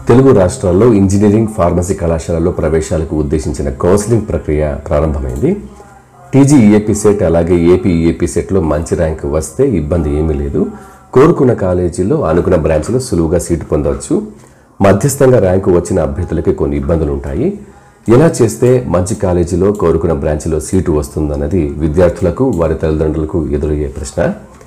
తెలుగు రాష్ట్రాల్లో engineering pharmacy కళాశాలలో ప్రవేశాలకు ఉద్దేశించిన కౌన్సిలింగ్ ప్రక్రియ ప్రారంభమైంది టీజీ ఈఏపీ సెట్ అలాగే ఏపీ ఈఏపీ సెట్లో మంచి ర్యాంక్ వస్తే ఇబ్బంది ఏమీ లేదు కోరుకున్న కాలేజీలో అనుకున్న బ్రాంచ్లో సులువుగా సీటు పొందవచ్చు మధ్యస్థంగా ర్యాంకు వచ్చిన అభ్యర్థులకి కొన్ని ఇబ్బందులు ఉంటాయి ఎలా చేస్తే మంచి కాలేజీలో కోరుకున్న బ్రాంచ్లో సీటు వస్తుందన్నది విద్యార్థులకు వారి తల్లిదండ్రులకు ఎదురయ్యే ప్రశ్న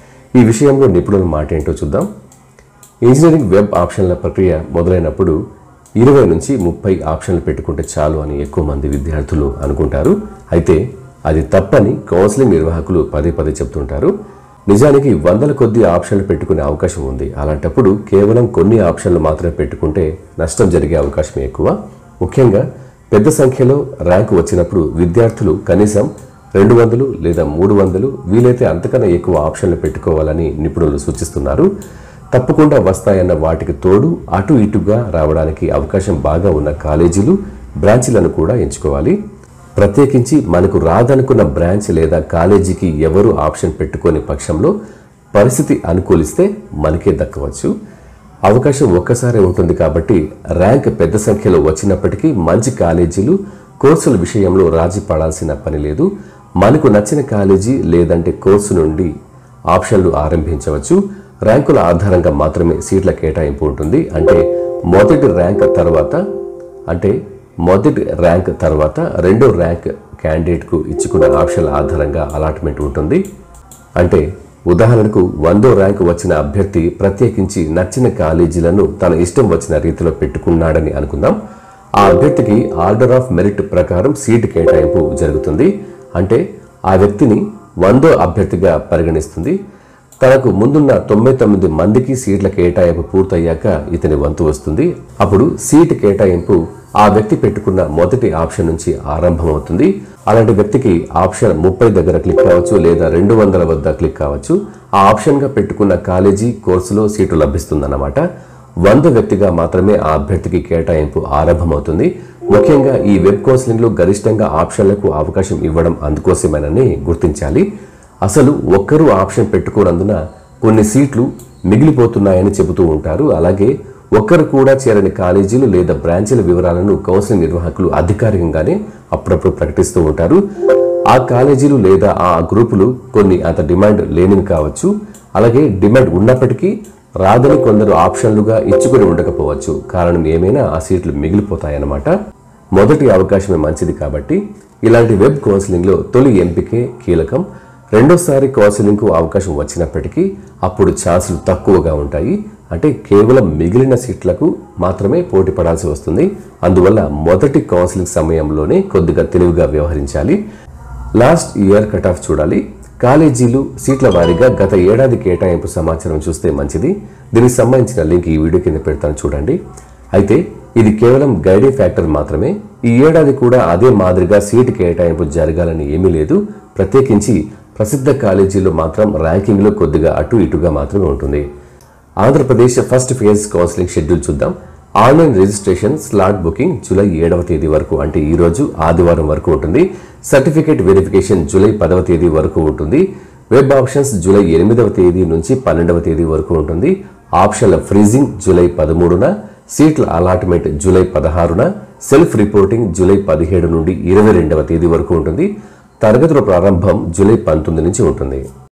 ఈ విషయంలో నిపుణుల మాట ఏంటో చూద్దాం ఇంజనీరింగ్ వెబ్ ఆప్షన్ల ప్రక్రియ మొదలైనప్పుడు ఇరవై నుంచి ముప్పై ఆప్షన్లు పెట్టుకుంటే చాలు అని ఎక్కువ మంది విద్యార్థులు అనుకుంటారు అయితే అది తప్పని కౌన్సిలింగ్ నిర్వాహకులు పదే పదే చెప్తుంటారు నిజానికి వందల కొద్ది ఆప్షన్లు పెట్టుకునే అవకాశం ఉంది అలాంటప్పుడు కేవలం కొన్ని ఆప్షన్లు మాత్రమే పెట్టుకుంటే నష్టం జరిగే అవకాశం ఎక్కువ ముఖ్యంగా పెద్ద సంఖ్యలో ర్యాంకు వచ్చినప్పుడు విద్యార్థులు కనీసం రెండు వందలు లేదా మూడు వందలు వీలైతే అంతకన్నా ఎక్కువ ఆప్షన్లు పెట్టుకోవాలని నిపుణులు సూచిస్తున్నారు తప్పకుండా వస్తాయన్న వాటికి తోడు అటు ఇటుగా రావడానికి అవకాశం బాగా ఉన్న కాలేజీలు బ్రాంచీలను కూడా ఎంచుకోవాలి ప్రత్యేకించి మనకు రాదనుకున్న బ్రాంచ్ లేదా కాలేజీకి ఎవరు ఆప్షన్ పెట్టుకోని పక్షంలో పరిస్థితి అనుకూలిస్తే మనకే దక్కవచ్చు అవకాశం ఒక్కసారే ఉంటుంది కాబట్టి ర్యాంక్ పెద్ద సంఖ్యలో వచ్చినప్పటికీ మంచి కాలేజీలు కోర్సుల విషయంలో రాజీ పడాల్సిన పని లేదు మనకు నచ్చిన కాలేజీ లేదంటే కోర్సు నుండి ఆప్షన్లు ఆరంభించవచ్చు ర్యాంకుల ఆధారంగా మాత్రమే సీట్ల కేటాయింపు ఉంటుంది అంటే మొదటి ర్యాంక్ తర్వాత అంటే మొదటి ర్యాంక్ తర్వాత రెండో ర్యాంక్ క్యాండిడేట్కు ఇచ్చుకున్న ఆప్షన్ల ఆధారంగా అలాట్మెంట్ ఉంటుంది అంటే ఉదాహరణకు వందో ర్యాంక్ వచ్చిన అభ్యర్థి ప్రత్యేకించి నచ్చిన కాలేజీలను తన ఇష్టం వచ్చిన రీతిలో పెట్టుకున్నాడని అనుకుందాం ఆ అభ్యర్థికి ఆర్డర్ ఆఫ్ మెరిట్ ప్రకారం సీటు కేటాయింపు జరుగుతుంది అంటే ఆ వ్యక్తిని వందో అభ్యర్థిగా పరిగణిస్తుంది తనకు ముందున్న తొంభై తొమ్మిది మందికి సీట్ల కేటాయింపు పూర్తయ్యాక ఇతని వంతు వస్తుంది అప్పుడు సీటు కేటాయింపు ఆ వ్యక్తి పెట్టుకున్న మొదటి ఆప్షన్ నుంచి ఆరంభమవుతుంది అలాంటి వ్యక్తికి ఆప్షన్ ముప్పై దగ్గర క్లిక్ కావచ్చు లేదా రెండు వందల వద్ద క్లిక్ కావచ్చు ఆ ఆప్షన్గా పెట్టుకున్న కాలేజీ కోర్సులో సీటు లభిస్తుందన్నమాట వంద వ్యక్తిగా మాత్రమే ఆ అభ్యర్థికి కేటాయింపు ఆరంభమవుతుంది ముఖ్యంగా ఈ వెబ్ కౌన్సిలింగ్లో గరిష్టంగా ఆప్షన్లకు అవకాశం ఇవ్వడం అందుకోసమేనని గుర్తించాలి అసలు ఒక్కరూ ఆప్షన్ పెట్టుకోనందున కొన్ని సీట్లు మిగిలిపోతున్నాయని చెబుతూ ఉంటారు అలాగే ఒక్కరు కూడా చేరని కాలేజీలు లేదా బ్రాంచీల వివరాలను కౌన్సిలింగ్ నిర్వాహకులు అధికారికంగానే అప్పుడప్పుడు ప్రకటిస్తూ ఉంటారు ఆ కాలేజీలు లేదా ఆ గ్రూపులు కొన్ని అంత డిమాండ్ లేనివి కావచ్చు అలాగే డిమాండ్ ఉన్నప్పటికీ రాదని కొందరు ఆప్షన్లుగా ఇచ్చుకొని ఉండకపోవచ్చు కారణం ఏమైనా ఆ సీట్లు మిగిలిపోతాయన్నమాట మొదటి అవకాశమే మంచిది కాబట్టి ఇలాంటి వెబ్ కౌన్సిలింగ్లో తొలి ఎంపికే కీలకం రెండోసారి కౌన్సిలింగ్కు అవకాశం వచ్చినప్పటికీ అప్పుడు ఛాన్సులు తక్కువగా ఉంటాయి అంటే కేవలం మిగిలిన సీట్లకు మాత్రమే పోటీ పడాల్సి వస్తుంది అందువల్ల మొదటి కౌన్సిలింగ్ సమయంలోనే కొద్దిగా తెలివిగా వ్యవహరించాలి లాస్ట్ ఇయర్ కట్ ఆఫ్ చూడాలి కాలేజీలు సీట్ల వారీగా గత ఏడాది కేటాయింపు సమాచారం చూస్తే మంచిది దీనికి సంబంధించిన లింక్ ఈ వీడియో కింద పెడతాను చూడండి అయితే ఇది కేవలం గైడింగ్ ఫ్యాక్టర్ మాత్రమే ఈ ఏడాది కూడా అదే మాదిరిగా సీటు కేటాయింపు జరగాలని ఏమీ లేదు ప్రత్యేకించి ప్రసిద్ధ కాలేజీలో మాత్రం ర్యాంకింగ్లో కొద్దిగా అటు ఇటుగా మాత్రమే ఉంటుంది Andhra Pradesh first phase counselling schedule చూద్దాం online registration slot booking July ఏడవ తేదీ వరకు అంటే ఈ రోజు ఆదివారం వరకు ఉంటుంది సర్టిఫికేట్ వెరిఫికేషన్ జూలై పదవ తేదీ వరకు ఉంటుంది వెబ్ ఆప్షన్స్ జూలై ఎనిమిదవ తేదీ నుంచి పన్నెండవ తేదీ వరకు ఉంటుంది ఆప్షన్ల ఫ్రీజింగ్ జూలై పదమూడున సీట్ల అలాట్మెంట్ జూలై పదహారున సెల్ఫ్ రిపోర్టింగ్ జూలై పదిహేడు నుండి ఇరవై రెండవ తేదీ వరకు ఉంటుంది తరగతుల ప్రారంభం జూలై పంతొమ్మిది నుంచి ఉంటుంది